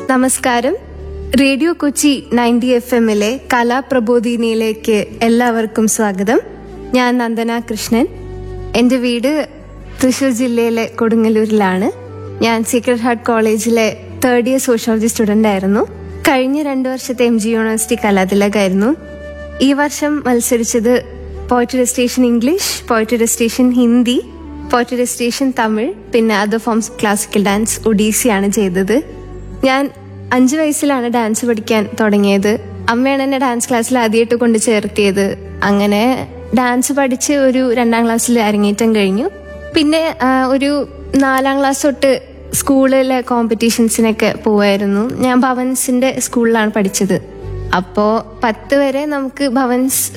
നമസ്കാരം radio Kochi ninety F എമ്മിലെ കലാപ്രബോധിനിയിലേക്ക് എല്ലാവർക്കും സ്വാഗതം ഞാൻ നന്ദന കൃഷ്ണൻ എൻ്റെ വീട് തൃശൂർ ജില്ലയിലെ കൊടുങ്ങല്ലൂരിലാണ് ഞാൻ സീക്രട്ട് ഹാർട്ട് കോളേജിലെ തേർഡ് ഇയർ സോഷ്യോളജി സ്റ്റുഡൻ്റ് ആയിരുന്നു കഴിഞ്ഞ രണ്ട് വർഷത്തെ എം ജി യൂണിവേഴ്സിറ്റി കലാതിലകായിരുന്നു ഈ വർഷം മത്സരിച്ചത് poetry registration English poetry registration Hindi poetry registration Tamil പിന്നെ അതർ ഫോംസ് ക്ലാസിക്കൽ ഡാൻസ് ഒഡീസിയാണ് ചെയ്തത് ഞാൻ അഞ്ചു വയസ്സിലാണ് ഡാൻസ് പഠിക്കാൻ തുടങ്ങിയത് അമ്മയാണ് എന്നെ ഡാൻസ് ക്ലാസ്സിൽ ആദ്യമായിട്ട് കൊണ്ട് ചേർത്തിയത് അങ്ങനെ ഡാൻസ് പഠിച്ച് ഒരു രണ്ടാം ക്ലാസ്സിൽ അരങ്ങേറ്റം കഴിഞ്ഞു പിന്നെ ആ, ഒരു നാലാം ക്ലാസ് തൊട്ട് സ്കൂളിലെ കോമ്പറ്റീഷൻസിനൊക്കെ പോവായിരുന്നു ഞാൻ ഭവൻസിന്റെ സ്കൂളിലാണ് പഠിച്ചത് അപ്പോ പത്ത് വരെ നമുക്ക് ഭവൻസ്